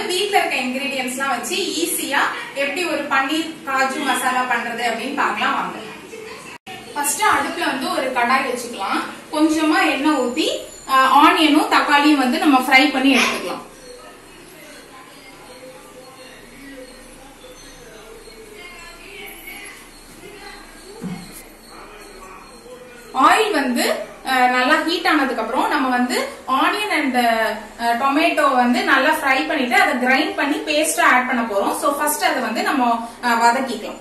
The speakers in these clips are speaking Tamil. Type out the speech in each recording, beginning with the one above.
வீட்ல இருக்க இன்கிரீடியன்ஸ்லாம் வச்சு ஈஸியா எப்படி ஒரு பன்னீர் காஜு மசாலா பண்றது அப்படின்னு பார்க்கலாம் வாங்க ஃபர்ஸ்ட் அடுப்புல வந்து ஒரு கடாய் வச்சுக்கலாம் கொஞ்சமா எண்ணெய் ஊத்தி ஆனியனும் தக்காளியும் வந்து நம்ம ஃப்ரை பண்ணி எடுத்துக்கலாம் ஆயில் வந்து அஹ், நல்லா ஹீட் ஆனதுக்கு அப்புறம் நம்ம வந்து ஆனியன் அண்ட் டொமேட்டோ வந்து நல்லா ஃப்ரை பண்ணிட்டு அதை கிரைண்ட் பண்ணி பேஸ்டா ஆட் பண்ண போறோம் சோ ஃபர்ஸ்ட் அதை வந்து நம்ம அஹ், வதக்கிக்கலாம்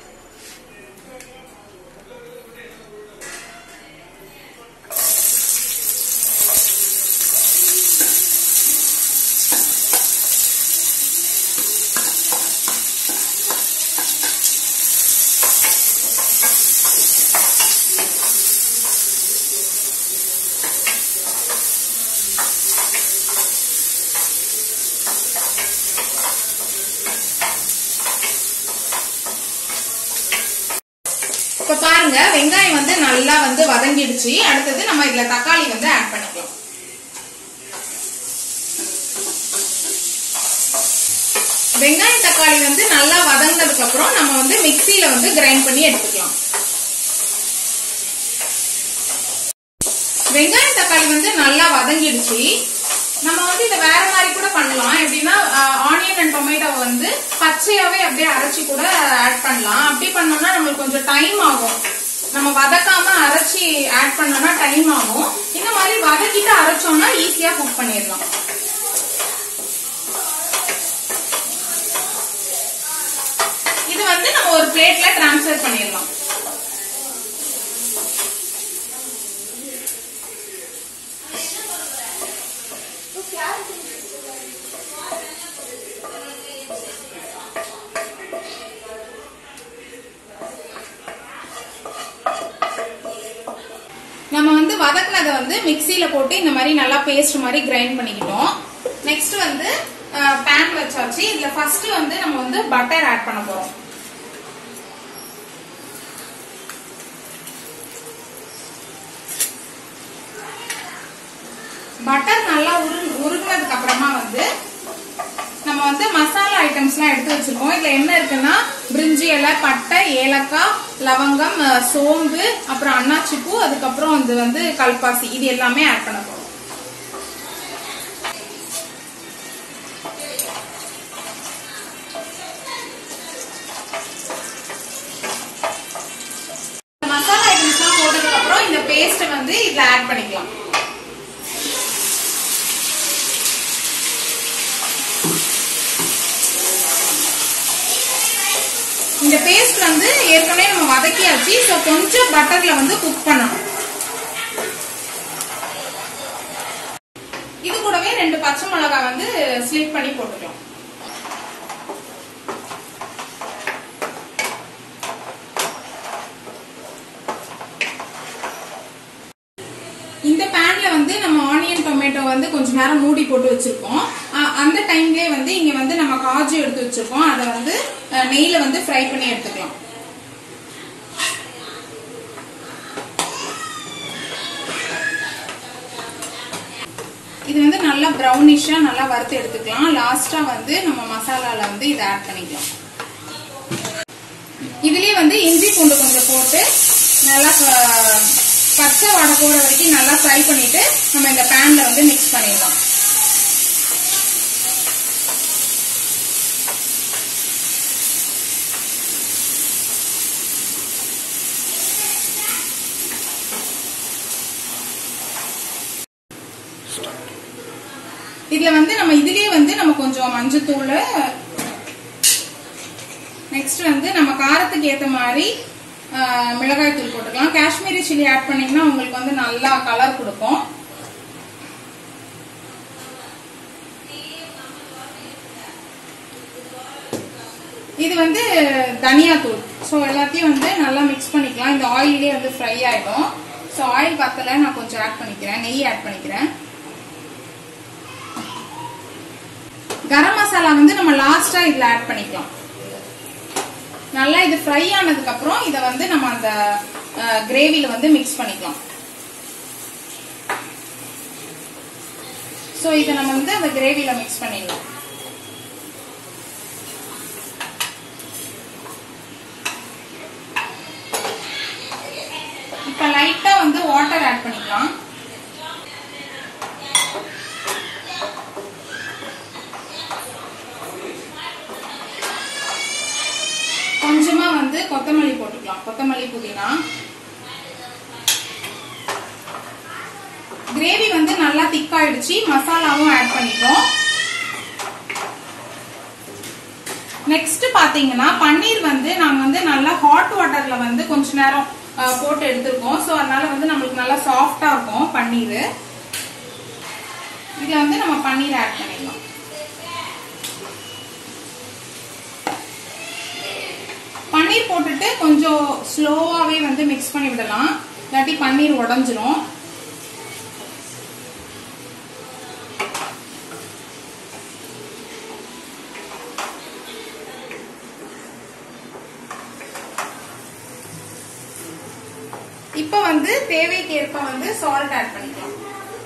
இப்ப பாருங்க வெங்காயம் வந்து நல்லா வந்து வதங்கிடுச்சு அடுத்தது நம்ம இதுல தக்காளி வந்து ஆட் பண்ணிக்கலாம் வெங்காயம் தக்காளி வந்து நல்லா வதங்கினதுக்கு அப்புறம் நம்ம வந்து மிக்சியில வந்து கிரைண்ட் பண்ணி எடுத்துக்கலாம் வெங்காயம் தக்காளி வந்து நல்லா வதங்கிடுச்சு நம்ம வந்து இதை வேற மாதிரி கூட பண்ணலாம் எப்படின்னா ஆனியன் அண்ட் டொமேட்டோ வந்து பச்சையாவே அப்படியே அரைச்சி கூட ஆட் பண்ணலாம் அப்படி பண்ணோம்னா நம்மளுக்கு கொஞ்சம் டைம் ஆகும் நம்ம வதக்காம அரைச்சி ஆட் பண்ணோம்னா டைம் ஆகும் இந்த மாதிரி வதக்கிட்டு அரைச்சோம்னா ஈஸியா குக் பண்ணிடலாம் இது வந்து நம்ம ஒரு பிளேட்ல டிரான்ஸ்ஃபர் பண்ணிடலாம் நம்ம வந்து வதக்குனதை வந்து மிக்சியில போட்டு இந்த மாதிரி நல்லா பேஸ்ட் மாதிரி கிரைண்ட் பண்ணிக்கிட்டோம் நெக்ஸ்ட் வந்து பேன் வச்சாச்சு இதுல ஃபர்ஸ்ட் வந்து நம்ம வந்து பட்டர் ஆட் பண்ண போறோம் பட்டர் நல்லா உரு உருகுனதுக்கு அப்புறமா வந்து நம்ம வந்து மசாலா ஐட்டம்ஸ்லாம் எடுத்து வச்சிருக்கோம் இதுல என்ன இருக்குன்னா பிரிஞ்சி இலை பட்டை ஏலக்காய் லவங்கம் அஹ், சோம்பு அப்புறம் அன்னாச்சி பூ அதுக்கப்புறம் இது வந்து கல்பாசி இது எல்லாமே ஆட் பண்ண போறோம் மசாலா ஐட்டம்ஸ்லாம் போட்டதுக்கு அப்புறம் இந்த பேஸ்ட் வந்து இதுல ஆட் பண்ணிக்கலாம் இந்த பேஸ்ட் வந்து ஏற்கனவே நம்ம வதக்கியாச்சு ஸோ கொஞ்சம் பட்டர்ல வந்து குக் பண்ணணும் இது கூடவே ரெண்டு பச்சை மிளகாய் வந்து ஸ்லிட் பண்ணி போட்டுக்கலாம் இந்த பேன்ல வந்து நம்ம ஆனியன் டொமேட்டோ வந்து கொஞ்ச நேரம் மூடி போட்டு வச்சிருக்கோம் அ- அந்த டைம்லயே வந்து இங்க வந்து நம்ம காஜு எடுத்து வச்சிருக்கோம் அதை வந்து அஹ், நெய்ல வந்து ஃப்ரை பண்ணி எடுத்துக்கலாம் இது வந்து நல்லா ப்ரௌனிஷா நல்லா வறுத்து எடுத்துக்கலாம் லாஸ்டா வந்து நம்ம மசாலால வந்து இதை ஆட் பண்ணிக்கலாம் இதுலயே வந்து இஞ்சி பூண்டு கொஞ்சம் போட்டு நல்லா ப- பச்சை வடை போற வரைக்கும் நல்லா ஃப்ரை பண்ணிட்டு நம்ம இந்த பேன்ல வந்து மிக்ஸ் பண்ணிடலாம் இதுல வந்து நம்ம இதுலயே வந்து நம்ம கொஞ்சம் மஞ்சத்தூள் நெக்ஸ்ட் வந்து நம்ம காரத்துக்கு ஏத்த மாதிரி ஆஹ், மிளகாய் தூள் போட்டுக்கலாம் காஷ்மீரி சில்லி ஆட் பண்ணீங்கன்னா உங்களுக்கு வந்து நல்லா கலர் கொடுக்கும் இது வந்து தனியா தூள் ஸோ எல்லாத்தையும் வந்து நல்லா மிக்ஸ் பண்ணிக்கலாம் இந்த ஆயிலே வந்து ஃப்ரை ஆயிடும் ஸோ ஆயில் பத்தல நான் கொஞ்சம் ஆட் பண்ணிக்கிறேன் நெய் ஆட் பண்ணிக்கிறேன் கரம் மசாலா வந்து நம்ம லாஸ்டா இதுல ஆட் பண்ணிக்கலாம் நல்லா இது ஃப்ரை ஆனதுக்கு அப்புறம் இத வந்து நம்ம அந்த கிரேவில வந்து மிக்ஸ் பண்ணிக்கலாம் சோ இத நம்ம வந்து அந்த கிரேவில மிக்ஸ் பண்ணிடலாம் கொத்தமல்லி போட்டுக்கலாம் கொத்தமல்லி புதினா கிரேவி வந்து நல்லா திக்காயிடுச்சு மசாலாவும் ஆட் பண்ணிட்டோம் நெக்ஸ்ட் பாத்தீங்கன்னா பன்னீர் வந்து நாங்க வந்து நல்லா ஹாட் வாட்டர்ல வந்து கொஞ்ச நேரம் அஹ், போட்டு எடுத்திருக்கோம் சோ அதனால வந்து நம்மளுக்கு நல்லா சாஃப்டா இருக்கும் பன்னீர் இதுல வந்து நம்ம பன்னீர் ஆட் பண்ணிடலாம் பன்னீர் போட்டுட்டு கொஞ்சம் ஸ்லோவாவே வந்து மிக்ஸ் பண்ணி விடலாம் இல்லாட்டி பன்னீர் உடஞ்சிரும் இப்ப வந்து தேவைக்கேற்ப வந்து சால்ட் ஆட் பண்ணிக்கலாம்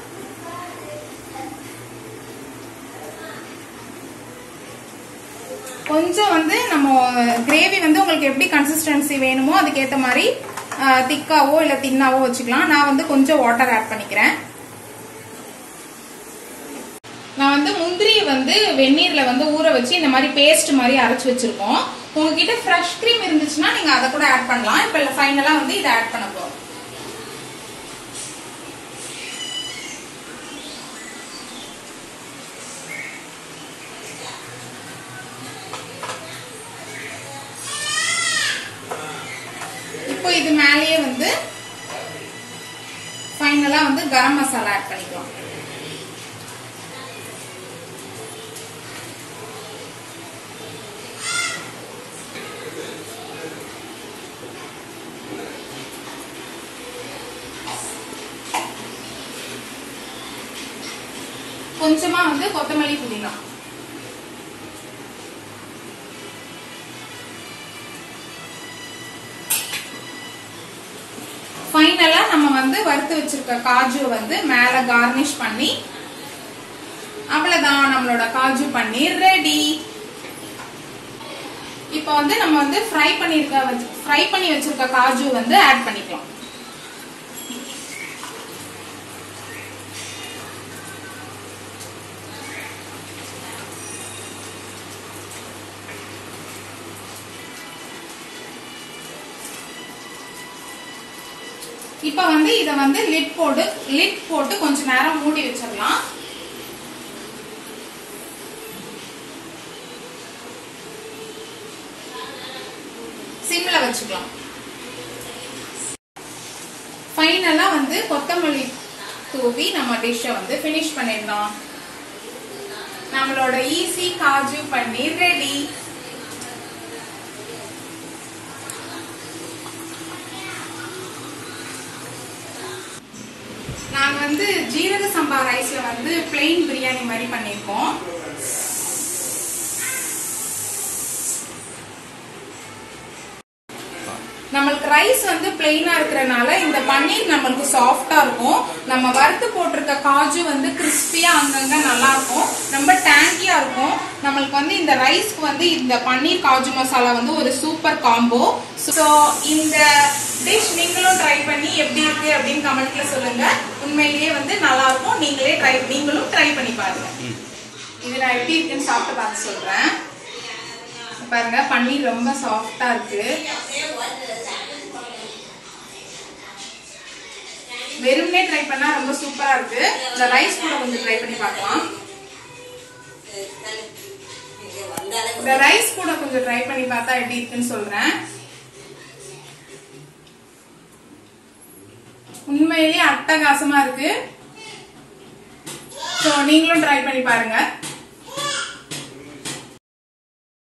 கொஞ்சம் வந்து நம்ம கிரேவி வந்து உங்களுக்கு எப்படி கன்சிஸ்டன்சி வேணுமோ அதுக்கேத்த மாதிரி திக்காவோ இல்ல தின்னாவோ வச்சுக்கலாம் நான் வந்து கொஞ்சம் வாட்டர் ஆட் பண்ணிக்கிறேன் நான் வந்து முந்திரி வந்து வெந்நீர்ல வந்து ஊற வச்சு இந்த மாதிரி பேஸ்ட் மாதிரி அரைச்சு வச்சிருக்கோம் உங்ககிட்ட ஃப்ரெஷ் க்ரீம் இருந்துச்சுன்னா நீங்க அதை கூட ஆட் பண்ணலாம் இப்ப ஃபைனலா வந்து இதை ஆட் பண்ண போறோம் இப்போ இது மேலேயே வந்து ஃபைனலா வந்து கரம் மசாலா ஆட் பண்ணிக்கலாம் கொஞ்சமா வந்து கொத்தமல்லி புதினா ஃபைனலா நம்ம வந்து வறுத்து வச்சிருக்க காஜு வந்து மேல கார்னிஷ் பண்ணி அவ்வளவுதான் நம்மளோட காஜு பன்னீர் ரெடி இப்போ வந்து நம்ம வந்து ஃப்ரை பண்ணிருக்க ஃப்ரை பண்ணி வச்சிருக்க காஜு வந்து ஆட் பண்ணிக்கலாம் இப்ப வந்து இத வந்து லிட் போட்டு லிட் போட்டு கொஞ்ச நேரம் மூடி வச்சிடலாம் சிம்ல வச்சுக்கலாம் ஃபைனலா வந்து கொத்தமல்லி தூவி நம்ம டிஷ்ஷை வந்து ஃபினிஷ் பண்ணிடலாம் நம்மளோட ஈஸி காஜு பன்னீர் ரெடி நாங்க வந்து ஜீரக சம்பா ரைஸ்ல வந்து பிளெயின் பிரியாணி மாதிரி பண்ணிருக்கோம் நம்மளுக்கு ரைஸ் வந்து பிளெயினா இருக்கிறனால இந்த பன்னீர் நம்மளுக்கு சாஃப்டா இருக்கும் நம்ம வறுத்து போட்டிருக்க காஜு வந்து கிறிஸ்பியா அங்கங்க நல்லா இருக்கும் ரொம்ப டேங்கியா இருக்கும் நம்மளுக்கு வந்து இந்த ரைஸ்க்கு வந்து இந்த பன்னீர் காஜு மசாலா வந்து ஒரு சூப்பர் காம்போ ஸோ இந்த டிஷ் நீங்களும் ட்ரை பண்ணி எப்படி இருக்கு அப்படின்னு கமெண்ட்ல சொல்லுங்க உண்மையிலேயே வந்து நல்லா இருக்கும் நீங்களே ட்ரை நீங்களும் ட்ரை பண்ணி பாருங்க இது நான் எப்படி இருக்குன்னு சாப்பிட்டு பார்த்து சொல்றேன் பாருங்க பன்னீர் ரொம்ப சாஃப்டா இருக்கு வெறும்னே ட்ரை பண்ணா ரொம்ப சூப்பரா இருக்கு இந்த ரைஸ் கூட கொஞ்சம் ட்ரை பண்ணி பார்க்கலாம் இந்த ரைஸ் கூட கொஞ்சம் ட்ரை பண்ணி பார்த்தா எப்படி இருக்குன்னு சொல்றேன் உண்மையிலேயே அட்டகாசமா இருக்கு ஸோ நீங்களும் ட்ரை பண்ணி பாருங்க